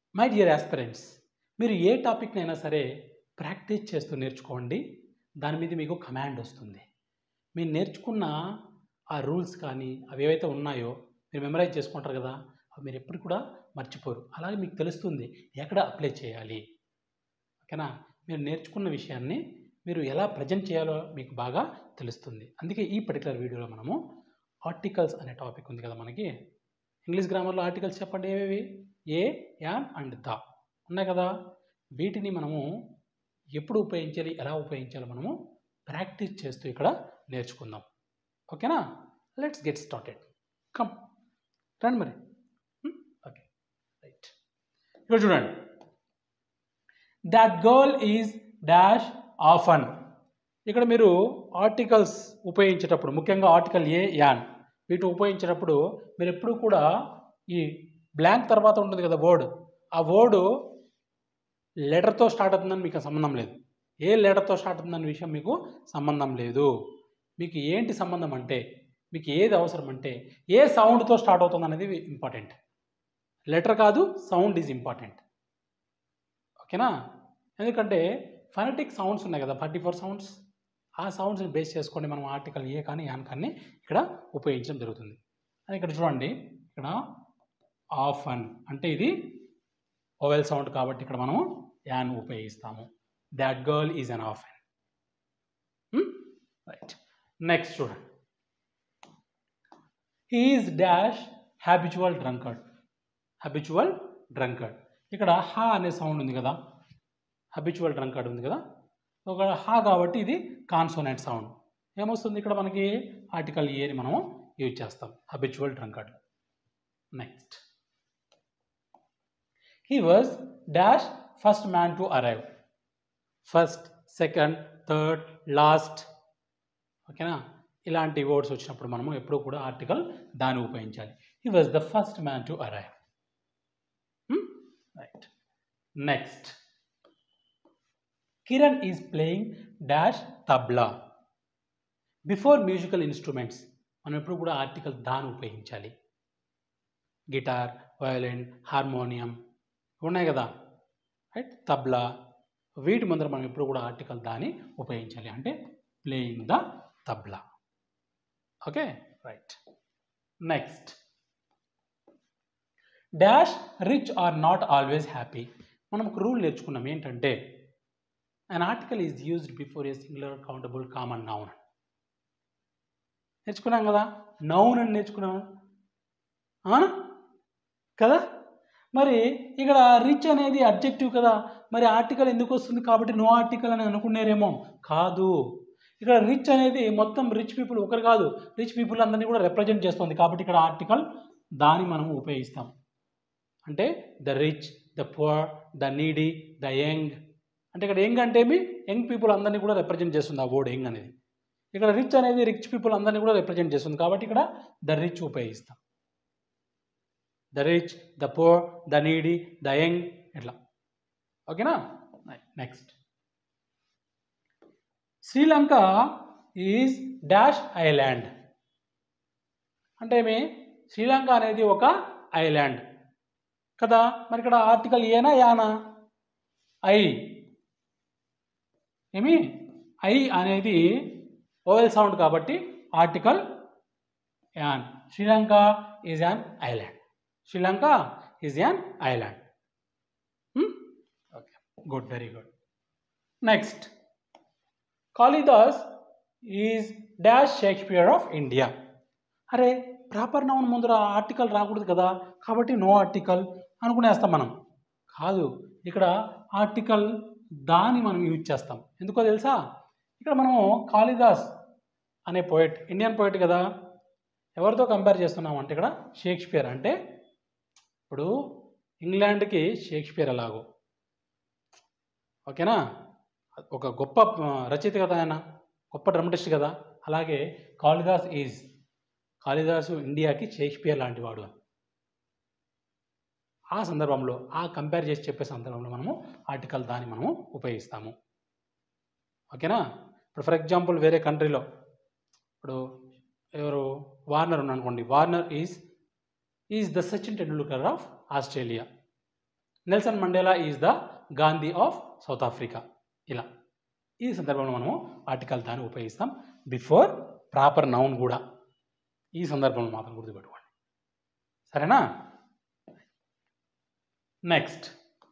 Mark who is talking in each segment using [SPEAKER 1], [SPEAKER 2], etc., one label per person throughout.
[SPEAKER 1] My dear aspirants మీరు ఏ టాపిక్నైనా సరే practice చేస్తూ నేర్చుకోండి దాని మీద మీకు కమాండ్ వస్తుంది మీరు నేర్చుకున్న ఆ రూల్స్ కానీ అవి ఏవైతే ఉన్నాయో మీరు మెమరైజ్ చేసుకుంటారు కదా అవి మీరు ఎప్పుడు కూడా మర్చిపోరు అలాగే మీకు తెలుస్తుంది ఎక్కడ అప్లై చేయాలి ఓకేనా మీరు నేర్చుకున్న విషయాన్ని మీరు ఎలా ప్రజెంట్ చేయాలో మీకు బాగా తెలుస్తుంది అందుకే ఈ పర్టికులర్ వీడియోలో మనము ఆర్టికల్స్ అనే టాపిక్ ఉంది కదా మనకి ఇంగ్లీష్ గ్రామర్లో ఆర్టికల్స్ చెప్పండి ఏవేవి ఏ యాన్ అండ్ ద ఉన్నాయి కదా వీటిని మనము ఎప్పుడు ఉపయోగించాలి ఎలా ఉపయోగించాలో మనము ప్రాక్టీస్ చేస్తూ ఇక్కడ నేర్చుకుందాం ఓకేనా లెట్స్ గెట్ స్టార్టెడ్ కమ్ రండి మరి ఓకే రైట్ ఇక్కడ చూడండి that girl is dash orphan ఇక్కడ మీరు ఆర్టికల్స్ ఉపయోగించేటప్పుడు ముఖ్యంగా ఆర్టికల్ ఏ యాన్ వీటి ఉపయోగించేటప్పుడు మీరు ఎప్పుడు కూడా ఈ బ్లాంక్ తర్వాత ఉంటుంది కదా వర్డ్ ఆ వర్డ్ లెటర్తో స్టార్ట్ అవుతుందని మీకు సంబంధం లేదు ఏ లెటర్తో స్టార్ట్ అవుతుందన్న విషయం మీకు సంబంధం లేదు మీకు ఏంటి సంబంధం అంటే మీకు ఏది అవసరం అంటే ఏ సౌండ్తో స్టార్ట్ అవుతుంది అనేది ఇంపార్టెంట్ లెటర్ కాదు సౌండ్ ఈజ్ ఇంపార్టెంట్ ఓకేనా ఎందుకంటే ఫనటిక్ సౌండ్స్ ఉన్నాయి కదా థర్టీ ఫోర్ సౌండ్స్ ఆ సౌండ్స్ని బేస్ చేసుకొని మనం ఆర్టికల్ ఏ కానీ యాన్ కానీ ఇక్కడ ఉపయోగించడం జరుగుతుంది అది ఇక్కడ చూడండి ఇక్కడ ఆఫ్ అన్ అంటే ఇది ఓవెల్ సౌండ్ కాబట్టి ఇక్కడ మనము యాన్ ఉపయోగిస్తాము that girl is an orphan right next చూడండి he's dash habitual drunkard habitual drunkard ఇక్కడ హా అనే సౌండ్ ఉంది కదా హ్యాబిచువల్ డ్రంకర్డ్ ఉంది కదా ఒక హా కాబట్టి ఇది కాన్సోనెంట్ సౌండ్ ఏమొస్తుంది ఇక్కడ మనకి ఆర్టికల్ ఏని మనము యూజ్ చేస్తాం habitual drunkard next he was dash first man to arrive first second third last ఓకేనా ఇలాంటి వర్డ్స్ వచ్చినప్పుడు మనము ఎప్పుడూ కూడా ఆర్టికల్ దాన్ని ఉపయోగించాలి he was the first man to arrive right next Kiran is playing dash tabla before musical instruments మనం ఎప్పుడు కూడా ఆర్టికల్ దాన్ని ఉపయోగించాలి గిటార్ వయోలిన్ హార్మోనియం ఉన్నాయి కదా రైట్ తబ్లా వీటి ముందర మనం ఎప్పుడు కూడా ఆర్టికల్ దాన్ని ఉపయోగించాలి అంటే playing the tabla okay right next dash rich are not always happy మనం ఒక రూల్ నేర్చుకున్నాం ఏంటంటే an article is used before a singular countable common noun నేర్చుకున్నాం కదా నౌన్ అని నేర్చుకున్నాం అవునా కదా మరి ఇక్కడ రిచ్ అనేది అబ్జెక్టివ్ కదా మరి ఆర్టికల్ ఎందుకు వస్తుంది కాబట్టి నో ఆర్టికల్ అని అనుకున్నారేమో కాదు ఇక్కడ రిచ్ అనేది మొత్తం రిచ్ పీపుల్ ఒకరు కాదు రిచ్ పీపుల్ అందరినీ కూడా రిప్రజెంట్ చేస్తుంది కాబట్టి ఇక్కడ ఆర్టికల్ దాన్ని మనం ఉపయోగిస్తాం అంటే the rich the poor the needy the young అంటే ఇక్కడ యంగ్ అంటే ఏమి యంగ్ పీపుల్ అందరినీ కూడా రిప్రజెంట్ చేస్తుంది ఆ వర్డ్ యంగ్ అనేది ఇక్కడ రిచ్ అనేది రిచ్ పీపుల్ అందరినీ కూడా రిప్రజెంట్ చేస్తుంది కాబట్టి ఇక్కడ ద రిచ్ ఉపయోగిస్తాం the rich the poor the needy the young ఇట్లా ఓకేనా next Sri Lanka is dash island అంటే ఏమి శ్రీలంక అనేది ఒక ఐలాండ్ కదా మరి ఇక్కడ ఆర్టికల్ ఏనా యానా ఐ ఏమి ఐ అనేది ఓవెల్ సౌండ్ కాబట్టి article an Sri Lanka is an island Sri Lanka is an island okay good very good next Kalidas is dash Shakespeare of India అరే ప్రాపర్ నౌన్ ముందర ఆర్టికల్ రాకూడదు కదా కాబట్టి నో ఆర్టికల్ అనుకునేస్తాం మనం కాదు ఇక్కడ ఆర్టికల్ దాన్ని మనం యూజ్ చేస్తాం ఎందుకో తెలుసా ఇక్కడ మనము కాళిదాస్ అనే పోయిట్ ఇండియన్ పోయిట్ కదా ఎవరితో కంపేర్ చేస్తున్నాం అంటే ఇక్కడ షేక్స్పియర్ అంటే ఇప్పుడు ఇంగ్లాండ్కి షేక్స్పియర్ ఎలాగో ఓకేనా ఒక గొప్ప రచయిత కదా ఆయన గొప్ప డ్రమటిస్ట్ కదా అలాగే కాళిదాస్ ఈజ్ కాళిదాసు ఇండియాకి షేక్స్పియర్ లాంటి వాడు ఆ సందర్భంలో ఆ కంపేర్ చేసి చెప్పే సందర్భంలో మనము ఆర్టికల్ దాన్ని మనము ఉపయోగిస్తాము ఓకేనా ఇప్పుడు ఫర్ ఎగ్జాంపుల్ వేరే కంట్రీలో ఇప్పుడు ఎవరు వార్నర్ ఉన్నాను అనుకోండి Warner is is the Sachin Tendulkar of Australia Nelson Mandela is the Gandhi of South Africa ఇలా ఈ సందర్భంలో మనము ఆర్టికల్ దాన్ని ఉపయోగిస్తాం బిఫోర్ ప్రాపర్ నౌన్ కూడా ఈ సందర్భంలో మాత్రం గుర్తుపెట్టుకోండి సరేనా next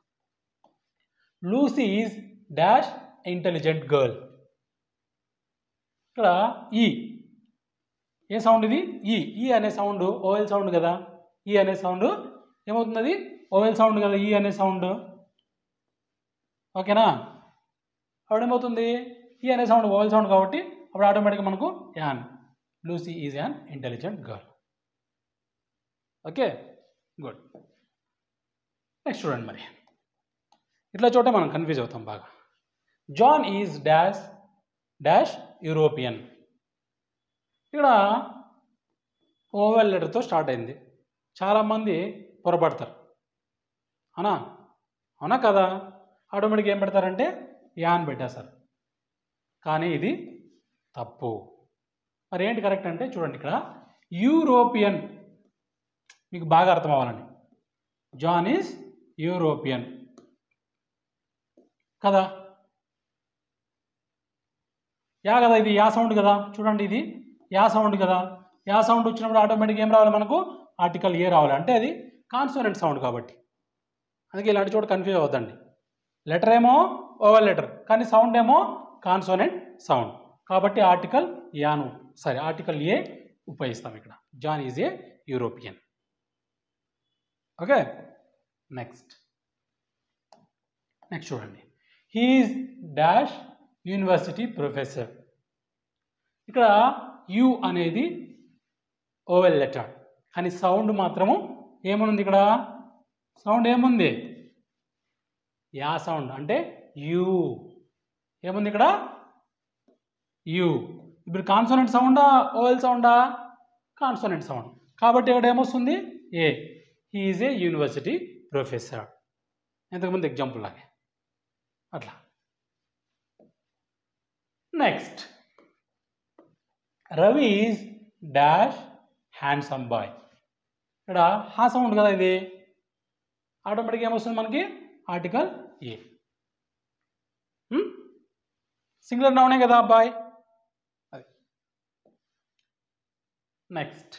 [SPEAKER 1] Lucy is dash intelligent girl ఇక్కడ ఈ ఏ సౌండ్ ఇది ఈ ఈ అనే సౌండ్ ఓవెల్ సౌండ్ కదా ఈ అనే సౌండ్ ఏమవుతుంది అది ఓవెల్ సౌండ్ కదా ఈ అనే సౌండ్ ఓకేనా అప్పుడు ఏమవుతుంది ఈ అనే సౌండ్ ఓవెల్ సౌండ్ కాబట్టి అప్పుడు ఆటోమేటిక్గా మనకు an Lucy is an intelligent girl okay good next చూడండి మరి ఇట్లా చోట మనం కన్ఫ్యూజ్ అవుతాం బాగా John is dash dash European ఇక్కడ ఓవెల్ లెటర్తో స్టార్ట్ అయింది చాలామంది పొరపడతారు అవునా అవునా కదా ఆటోమేటిక్గా ఏం పెడతారంటే యాన్ పెట్టేస్తారు కానీ ఇది తప్పు మరి ఏంటి కరెక్ట్ అంటే చూడండి ఇక్కడ యూరోపియన్ మీకు బాగా అర్థం అవ్వాలని జాన్ ఈజ్ యూరోపియన్ కదా యా కదా ఇది యా సౌండ్ కదా చూడండి ఇది యా సౌండ్ కదా యా సౌండ్ వచ్చినప్పుడు ఆటోమేటిక్గా ఏం రావాలి మనకు ఆర్టికల్ ఏ రావాలి అంటే అది కాన్సోనెంట్ సౌండ్ కాబట్టి అందుకే ఇలాంటి చోట కన్ఫ్యూజ్ అవ్వద్దండి లెటర్ ఏమో ఓవల్ లెటర్ కానీ సౌండ్ ఏమో కాన్సోనెంట్ సౌండ్ కాబట్టి article an sorry article a ఉపయోగిస్తాం ఇక్కడ John is a European okay next next చూడండి హీఈస్ డాష్ యూనివర్సిటీ ప్రొఫెసర్ ఇక్కడ యు అనేది ఓవెల్ లెటర్ కానీ సౌండ్ మాత్రము ఏమనుంది ఇక్కడ సౌండ్ ఏముంది యా సౌండ్ అంటే యు ఏముంది ఇక్కడ యు ఇప్పుడు కాన్సోనెంట్ సౌండా ఓవెల్ సౌండా కాన్సోనెంట్ సౌండ్ కాబట్టి ఇక్కడ ఏమొస్తుంది a he's a university professor ఇంతకుముందు ఎగ్జాంపుల్ లాగే అట్లా next Ravi is dash handsome boy ఇక్కడ హా సౌండ్ కదా ఇది ఆటోమేటిక్గా ఏమొస్తుంది మనకి ఆర్టికల్ ఏ సింగులర్ నౌనే కదా అబ్బాయ్ అది next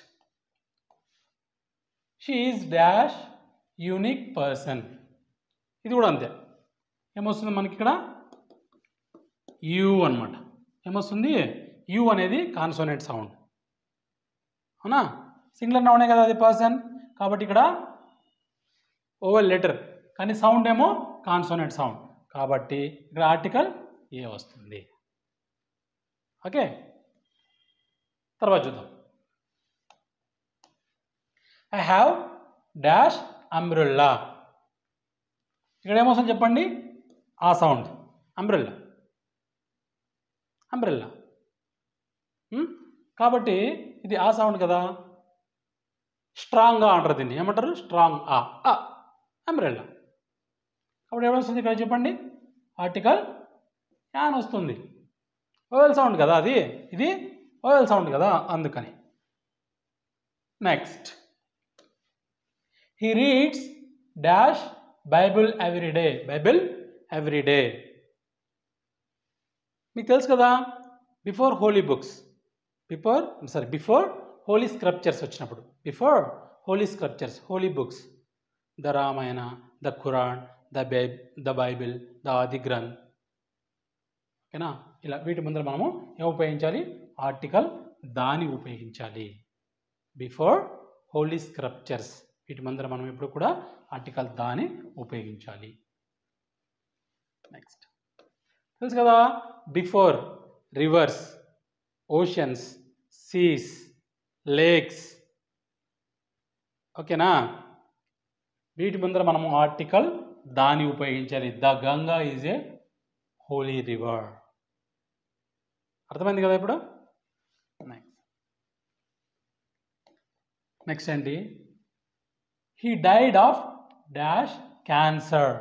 [SPEAKER 1] she's dash unique person ఇది కూడా అంతే ఏమొస్తుంది మనకి ఇక్కడ యు అనమాట ఏమొస్తుంది యు అనేది కాన్సోనెంట్ సౌండ్ అవునా సింగులర్ నౌనే కదా అది పర్సన్ కాబట్టి ఇక్కడ ఓవెల్ లెటర్ కానీ సౌండ్ ఏమో కాన్సోనెంట్ సౌండ్ కాబట్టి ఇక్కడ ఆర్టికల్ ఏ వస్తుంది ఓకే తర్వాత చూద్దాం ఐ హ్యావ్ డాష్ అంబ్రెల్లా ఇక్కడ ఏమొస్తుంది చెప్పండి ఆ సౌండ్ అంబ్రెల్లా అంబ్రెల్లా కాబట్టి ఇది ఆ సౌండ్ కదా స్ట్రాంగ్గా అంటారు దీన్ని ఏమంటారు స్ట్రాంగ్ ఆ ఆ అంబ్రెల్లా కాబట్టి ఏమొస్తుంది ఇక్కడ చెప్పండి ఆర్టికల్ యాన్ వస్తుంది ఓవెల్ సౌండ్ కదా అది ఇది ఓవెల్ సౌండ్ కదా అందుకని next he reads dash Bible every day Bible every day మీకు తెలుసు కదా before holy books before sorry before holy scriptures వచ్చినప్పుడు before holy scriptures holy books the Ramayana the Quran the by the Bible the Adi Granth ఓకేనా ఇలా వీటి ముందర మనము ఏం ఉపయోగించాలి ఆర్టికల్ దాని ఉపయోగించాలి బిఫోర్ హోలీ స్క్రిప్చర్స్ వీటి ముందర మనం ఎప్పుడు కూడా ఆర్టికల్ దాని ఉపయోగించాలి నెక్స్ట్ తెలుసు కదా before rivers oceans seas lakes ఓకేనా వీటి ముందర మనము ఆర్టికల్ దాని ఉపయోగించాలి the Ganga is a holy river అర్థమైంది కదా ఇప్పుడు నెక్స్ట్ నెక్స్ట్ ఏంటి he died of dash cancer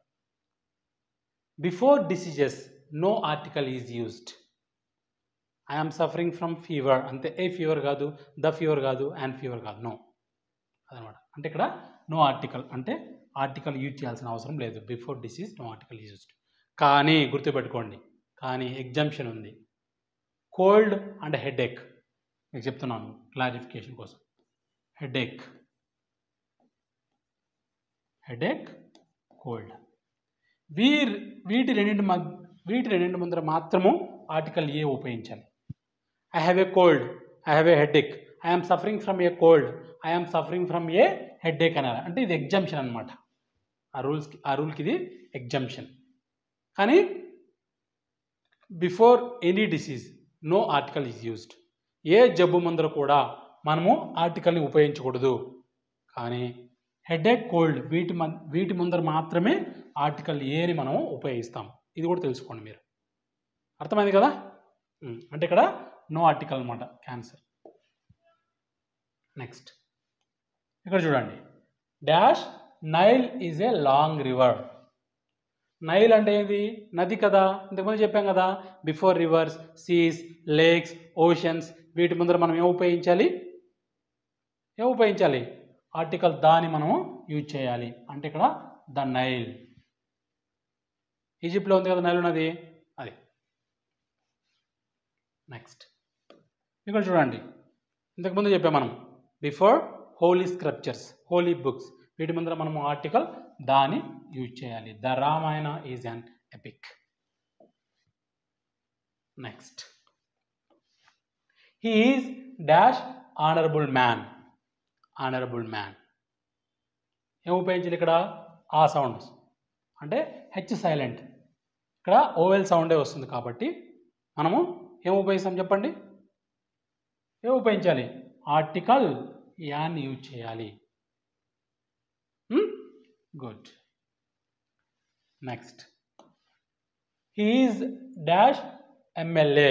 [SPEAKER 1] before diseases no article is used I'm suffering from fever అంతే ఏ ఫీవర్ కాదు ద ఫీవర్ కాదు అండ్ ఫీవర్ కాదు నో అదనమాట అంటే ఇక్కడ నో ఆర్టికల్ అంటే ఆర్టికల్ యూజ్ చేయాల్సిన అవసరం లేదు before disease no article used కానీ గుర్తుపెట్టుకోండి కానీ ఎగ్జామ్షన్ ఉంది కోల్డ్ అండ్ హెడేక్ మీకు చెప్తున్నాను క్లారిఫికేషన్ కోసం హెడేక్ హెడేక్ కోల్డ్ వీర్ వీటి రెండింటి మధ్య వీటి రెండింటి ముందర మాత్రము ఆర్టికల్ ఏ ఉపయోగించాలి I have a cold I have a headache I'm suffering from a cold I'm suffering from a headache అనాలి అంటే ఇది ఎగ్జామ్షన్ అనమాట ఆ రూల్స్కి ఆ రూల్కి ఇది ఎగ్జామ్షన్ కానీ before any disease no article is used a జబ్బు ముందర కూడా మనము ఆర్టికల్ని ఉపయోగించకూడదు కానీ హెడేక్ కోల్డ్ వీటి మన్ వీటి ముందర మాత్రమే ఆర్టికల్ ఏని మనం ఉపయోగిస్తాం ఇది కూడా తెలుసుకోండి మీరు అర్థమైంది కదా ఉమ్, అంటే ఇక్కడ నో ఆర్టికల్ అనమాట క్యాన్సర్ నెక్స్ట్ ఇక్కడ చూడండి dash Nile is a long river Nile అంటే ఏంది నది కదా ఇంతకుముందు చెప్పాం కదా before rivers seas lakes oceans వీటి ముందర మనం ఏం ఉపయోగించాలి ఏం ఉపయోగించాలి ఆర్టికల్ దాని మనము యూజ్ చేయాలి అంటే ఇక్కడ ద నైల్ ఈజిప్ట్లో ఉంది కదా నైల్ ఉన్నది అది నెక్స్ట్ ఇక్కడ చూడండి ఇంతకుముందు చెప్పాం మనం before holy scriptures holy books వీటి ముందర మనము ఆర్టికల్ దాని యూజ్ చేయాలి the Ramayana is an epic next he is dash honourable man honourable man ఏం ఉపయోగించాలి ఇక్కడ ఆ సౌండ్స్ అంటే హెచ్ సైలెంట్ ఇక్కడ ఓవెల్ సౌండే వస్తుంది కాబట్టి మనము ఏం ఉపయోగిస్తాం చెప్పండి ఏం ఉపయోగించాలి ఆర్టికల్ యాన్ యూజ్ చేయాలి good next he's dash MLA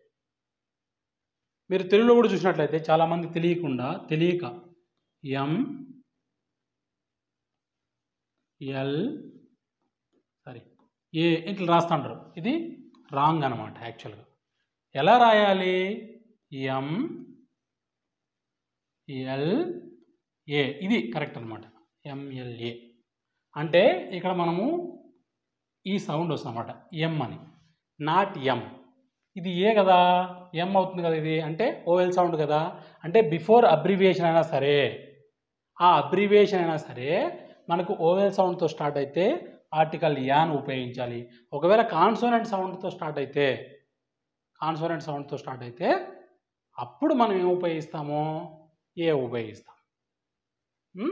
[SPEAKER 1] మీరు తెలుగులో కూడా చూసినట్లయితే చాలామంది తెలియకుండా తెలియక ఎం ఎల్ సారీ ఏ ఇట్లా రాస్తుంటారు ఇది రాంగ్ అనమాట యాక్చువల్గా ఎలా రాయాలి ఎం ఎల్ ఏ ఇది కరెక్ట్ అనమాట ఎంఎల్ఏ అంటే ఇక్కడ మనము ఈ సౌండ్ వస్తుంది అనమాట ఎం అని నాట్ ఎం ఇది ఏ కదా ఎం అవుతుంది కదా ఇది అంటే ఓవెల్ సౌండ్ కదా అంటే బిఫోర్ అబ్రివియేషన్ అయినా సరే ఆ అబ్రివియేషన్ అయినా సరే మనకు ఓవెల్ సౌండ్తో స్టార్ట్ అయితే ఆర్టికల్ యాన్ ఉపయోగించాలి ఒకవేళ కాన్సోనెంట్ సౌండ్తో స్టార్ట్ అయితే కాన్సోనెంట్ సౌండ్తో స్టార్ట్ అయితే అప్పుడు మనం ఏం ఉపయోగిస్తామో ఏ ఉపయోగిస్తాం ఉం?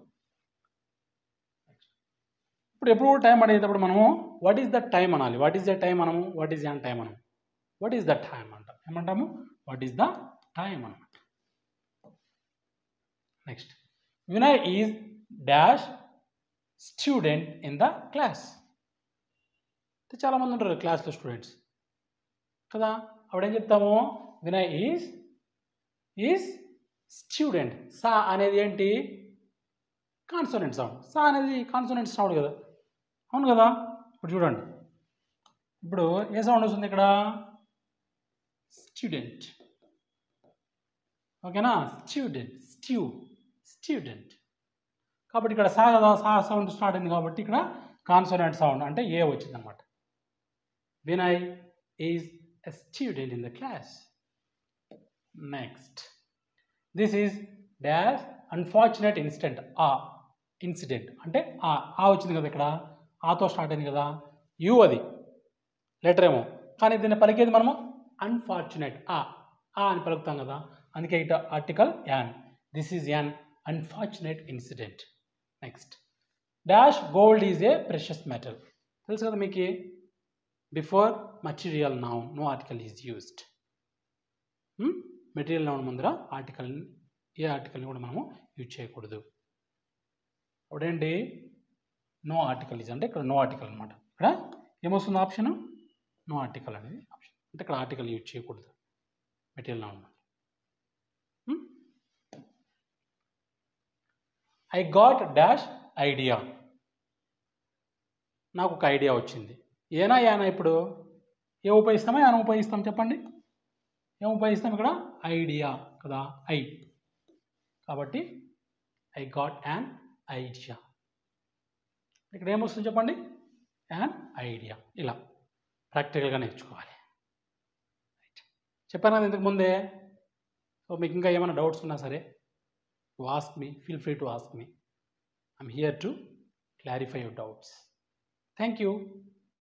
[SPEAKER 1] ఇప్పుడు ఎప్పుడు టైం అడిగేటప్పుడు మనము వాట్ ఈస్ ద టైం అనాలి వాట్ ఈస్ ద టైం మనము వాట్ ఈస్ యాన్ టైం అనము వాట్ ఈస్ ద టైం అంటాం ఏమంటాము వాట్ ఈస్ ద టైం అనమాట next Vinay is dash student in the class చాలామంది ఉంటారు క్లాస్లో స్టూడెంట్స్ కదా అప్పుడేం చెప్తాము వినయ్ ఈజ్ ఈజ్ స్టూడెంట్ సా అనేది ఏంటి కాన్సోనెంట్ సౌండ్ సా అనేది కాన్సోనెంట్ సౌండ్ కదా అవును కదా ఇప్పుడు చూడండి ఇప్పుడు ఏ సౌండ్ వస్తుంది ఇక్కడ స్టూడెంట్ ఓకేనా స్టూడెంట్ స్ట్యూ స్టూడెంట్ కాబట్టి ఇక్కడ సా కదా సా సౌండ్ స్టార్ట్ అయింది కాబట్టి ఇక్కడ కాన్సోనెంట్ సౌండ్ అంటే ఏ వచ్చింది అనమాట Vinay is a student in the class next this is dash unfortunate incident ఆ ఇన్సిడెంట్ అంటే ఆ ఆ వచ్చింది కదా ఇక్కడ ఆతో స్టార్ట్ అయింది కదా యు అది లెటర్ ఏమో కానీ దీన్ని పలికేది మనము అన్ఫార్చునేట్ ఆ ఆ అని పలుకుతాం కదా అందుకే ఇట article an this is an unfortunate incident next dash gold is a precious metal తెలుసు కదా మీకు before material noun no article is used material noun ముందర ఆర్టికల్ ఏ ఆర్టికల్ని కూడా మనము యూజ్ చేయకూడదు అప్పుడేంటి నో ఆర్టికల్ ఈజ్ అంటే ఇక్కడ నో ఆర్టికల్ అనమాట ఇక్కడ ఏమొస్తుంది ఆప్షన్ నో ఆర్టికల్ అనేది ఆప్షన్ అంటే ఇక్కడ ఆర్టికల్ యూజ్ చేయకూడదు material noun I got dash idea నాకు ఒక ఐడియా వచ్చింది ఏనా యానా ఇప్పుడు ఏ ఉపయోగిస్తామా యానా ఉపయోగిస్తాం చెప్పండి ఏం ఉపయోగిస్తాం ఇక్కడ ఐడియా కదా ఐ కాబట్టి ఐ గాట్ యాన్ ఐడియా ఇక్కడ ఏమొస్తుంది చెప్పండి యాన్ ఐడియా ఇలా ప్రాక్టికల్గా నేర్చుకోవాలి చెప్పాను కదా ఇంతకు ముందే సో మీకు ఇంకా ఏమైనా డౌట్స్ ఉన్నా సరే to ask me feel free to ask me I'm here to clarify your doubts thank you